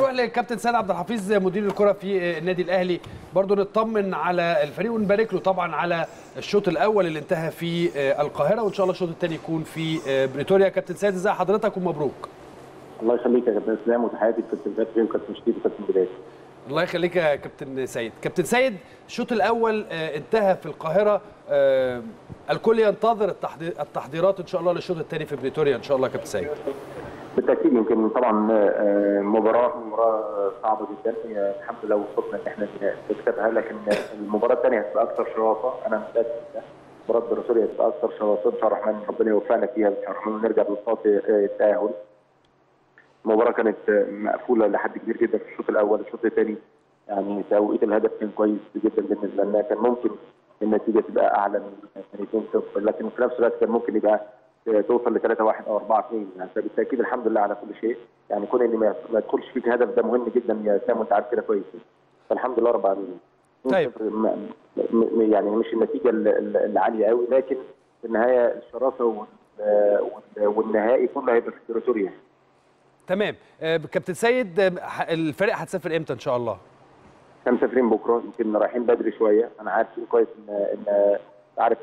نروح للكابتن سيد عبد الحفيظ مدير الكره في النادي الاهلي برضو نطمن على الفريق ونبارك له طبعا على الشوط الاول اللي انتهى في القاهره وان شاء الله الشوط الثاني يكون في بريتوريا كابتن سيد ازي حضرتك ومبروك الله يخليك يا كابتن اسلام وتحياتي لكابتن فتحي وكابتن شديد وكابتن بدايه الله يخليك يا كابتن سيد كابتن سيد الشوط الاول انتهى في القاهره الكل ينتظر التحضيرات ان شاء الله للشوط الثاني في بريتوريا ان شاء الله كابتن سيد بالتاكيد يمكن طبعا مباراه مباراه صعبه جدا الحمد لله وصلنا ان احنا نكسبها لكن المباراه الثانيه هتبقى اكثر شراسه انا متاكد مباراه بريتوريا هتبقى اكثر شراسه ان شاء الله الرحمن ربنا يوفقنا فيها ان شاء الله الرحمن ونرجع بنقاط التاهل المباراه كانت مقفوله لحد كبير جدا في الشوط الاول الشوط الثاني يعني توقيت الهدف كان كويس جدا بالنسبه لنا كان ممكن النتيجه تبقى اعلى من 2 0 لكن في نفس الوقت كان ممكن يبقى توصل ل 3 1 او 4 2 يعني فبالتاكيد الحمد لله على كل شيء يعني كون ان ما يدخلش فيك هدف ده مهم جدا يا سام وانت عارف كده كويس فالحمد لله رب العالمين طيب يعني مش النتيجه العاليه قوي لكن في النهايه الشراسه والنهائي كله هيبقى في بريتوريا تمام كابتن سيد الفريق هتسافر امتى ان شاء الله؟ احنا مسافرين بكره يمكن رايحين بدري شويه انا عارف كويس ان ان عارف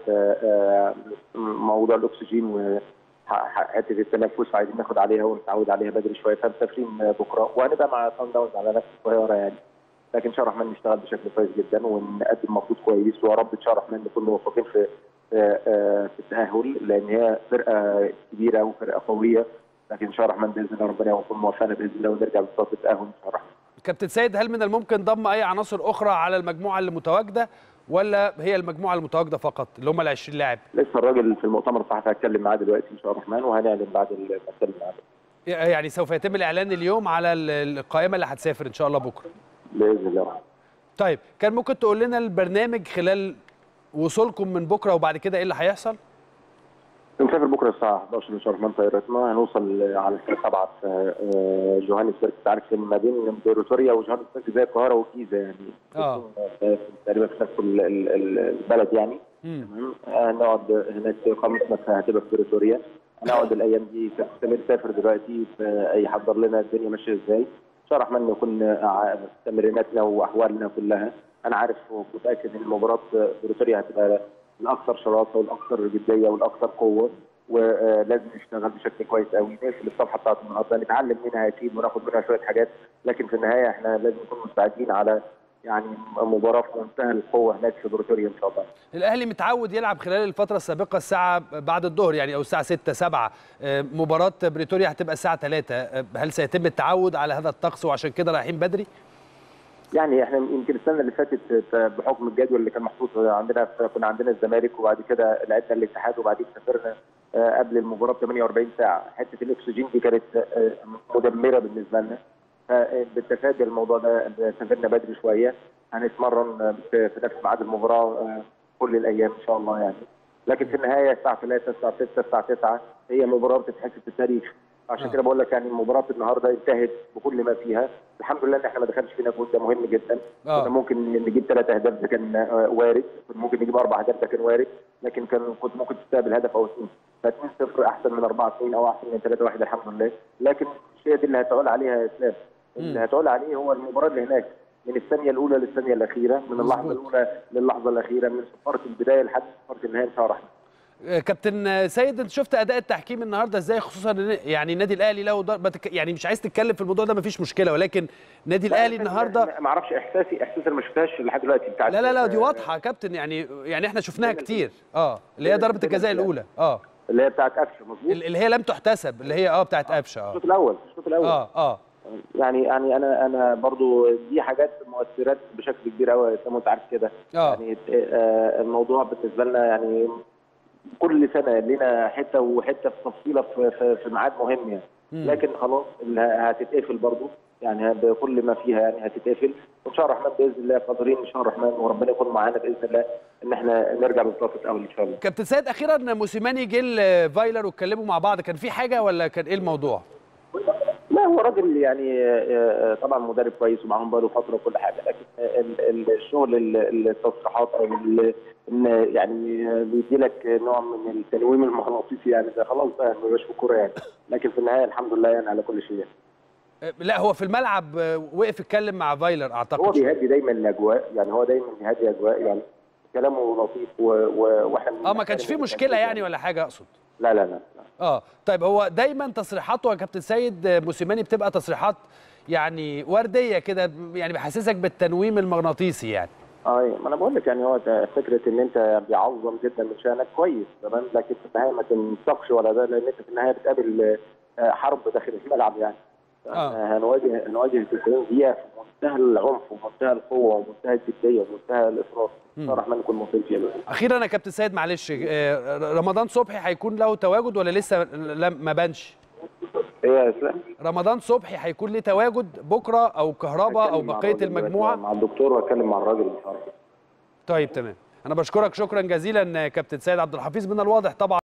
موضوع الاكسجين وحته التنفس عايزين ناخد عليها ونتعود عليها بدري شويه فمسافرين بكره وهنبقى مع سان داونز على نفس الطياره يعني لكن ان شاء الله الرحمن نشتغل بشكل كويس جدا ونقدم مجهود كويس ويا رب ان شاء الله الرحمن نكون موفقين في في التاهل لان هي فرقه كبيره وفرقه قويه لكن ان شاء الله الرحمن باذن الله ربنا يكون موفقنا باذن الله ونرجع بصوت التاهل ان شاء الله الرحمن. كابتن سيد هل من الممكن ضم اي عناصر اخرى على المجموعه اللي متواجده ولا هي المجموعه المتواجده فقط اللي هم ال 20 لاعب؟ لسه الراجل في المؤتمر الصحفي هتكلم معاه دلوقتي ان شاء الله الرحمن وهنعلن بعد ما اتكلم معاه. يعني سوف يتم الاعلان اليوم على القائمه اللي هتسافر ان شاء الله بكره. باذن الله. طيب كان ممكن تقول لنا البرنامج خلال وصولكم من بكره وبعد كده ايه اللي هيحصل؟ نسافر بكره الساعه 11 ان شاء الله طيارتنا هنوصل على الساعه 7 في جوهانسبرج انت عارف ما بين بريتوريا وجوهانسبرج زي القاهره والجيزه يعني اه تقريبا في نفس البلد يعني تمام هنقعد هناك اقامتنا هتبقى في بريتوريا هنقعد الايام دي سمير سافر دلوقتي يحضر لنا الدنيا ماشيه ازاي ان شاء الله الرحمن نكون تمريناتنا واحوالنا كلها انا عارف ومتاكد ان مباراه بريتوريا هتبقى الاكثر شراسه والاكثر جديه والاكثر قوه ولازم نشتغل بشكل كويس قوي نقفل الصفحه بتاعت النهارده نتعلم منها اكيد وناخد منها شويه حاجات لكن في النهايه احنا لازم نكون مستعدين على يعني مباراه في منتهى القوه هناك في بريتوريا ان شاء الله. الاهلي متعود يلعب خلال الفتره السابقه الساعه بعد الظهر يعني او الساعه 6 7 مباراه بريتوريا هتبقى الساعه 3 هل سيتم التعود على هذا الطقس وعشان كده رايحين بدري؟ يعني احنا يمكن السنه اللي فاتت بحكم الجدول اللي كان محطوط عندنا كنا عندنا الزمالك وبعد كده لعبنا الاتحاد وبعدين سافرنا قبل المباراه ب 48 ساعه، حته الاكسجين دي كانت مدمره بالنسبه لنا فبالتفادي الموضوع ده سافرنا بدري شويه هنتمرن في نفس ميعاد المباراه كل الايام ان شاء الله يعني لكن في النهايه الساعه 3 الساعه 6 الساعه 9 هي مباراه بتتحسب في التاريخ عشان كده بقول لك يعني مباراه النهارده انتهت بكل ما فيها الحمد لله ان احنا ما دخلش فينا جول ده مهم جدا آه. كنا ممكن نجيب ثلاث اهداف ده كان وارد كنا ممكن نجيب اربع اهداف ده كان وارد لكن كان كنت ممكن تستقبل هدف او اثنين ف 2 0 احسن من 4 2 او احسن من 3 1 الحمد لله لكن الشيء دي اللي هتعول عليها يا اسلام اللي هتعول عليه هو المباراه اللي هناك من الثانيه الاولى للثانيه الاخيره من اللحظه الاولى للحظه الاخيره من صفاره البدايه لحد صفاره النهايه ان شاء الله كابتن سيد انت شفت اداء التحكيم النهارده ازاي خصوصا يعني النادي الاهلي له ضربه يعني مش عايز تتكلم في الموضوع ده مفيش مشكله ولكن النادي الاهلي النهارده ما اعرفش احساسي احساسي انا ما شفتهاش لحد دلوقتي بتاع لا لا لا دي واضحه يا كابتن يعني يعني احنا شفناها كتير اه اللي هي ضربه الجزاء الاولى اه اللي هي بتاعت قفشه مظبوط اللي هي لم تحتسب اللي هي اه بتاعت قفشه اه الشوط الاول الشوط الاول اه اه يعني يعني انا انا برضو دي حاجات مؤثرات بشكل كبير قوي زي ما انت عارف كده آه. يعني آه الموضوع بالنسبه لنا يعني كل سنه لنا حته وحته في تفصيله في, في, في ميعاد مهم يعني مم. لكن خلاص اللي هتتقفل برضو يعني بكل ما فيها يعني هتتقفل وان شاء الله الرحمن باذن الله قادرين ان شاء الله الرحمن وربنا يكون معانا باذن الله ان احنا نرجع بالظبط الاول ان شاء الله كابتن سيد اخيرا موسيماني جه لفايلر واتكلموا مع بعض كان في حاجه ولا كان ايه الموضوع؟ لا هو راجل يعني آه، طبعا مدرب كويس ومعاهم بقاله فتره وكل حاجه لكن ال- ال- الشغل ال- التصريحات او ال- ان يعني بيدي لك نوع من التنويم المغناطيسي يعني ده خلاص بقى ما بقاش في الكوره يعني لكن في النهايه الحمد لله يعني على كل شيء يعني. آه، لا هو في الملعب آه، وقف يتكلم مع فايلر هو اعتقد شوية. بيهدي دايما الاجواء يعني هو دايما بيهدي اجواء يعني كلامه لطيف و... و... واحنا اه ما كانش فيه مشكله يعني ولا حاجه اقصد لا لا لا, لا. اه طيب هو دايما تصريحاته يا كابتن سيد آه، موسيماني بتبقى تصريحات يعني ورديه كده يعني بيحسسك بالتنويم المغناطيسي يعني اه أيوة، ما انا بقول لك يعني هو ده فكره ان انت بيعظم جدا من شانك كويس تمام لكن في النهايه ما تنسقش ولا ده لان انت في النهايه بتقابل آه، حرب داخل الملعب يعني آه. هنواجه هنواجه 90 دقيقه في منتهى العنف ومنتهى القوه ومنتهى الجديه ومنتهى الاصرار صار الرحمن يكون موطن فيها اخيرا يا كابتن سيد معلش آه، رمضان صبحي هيكون له تواجد ولا لسه لم- ما بانش ايه يا اسلام رمضان صبحي هيكون ليه تواجد بكره او كهربا او هتكلم مع بقيه الراجل المجموعه مع الدكتور واتكلم مع الراجل ان شاء الله طيب تمام انا بشكرك شكرا جزيلا كابتن سيد عبد الحفيظ من الواضح طبعا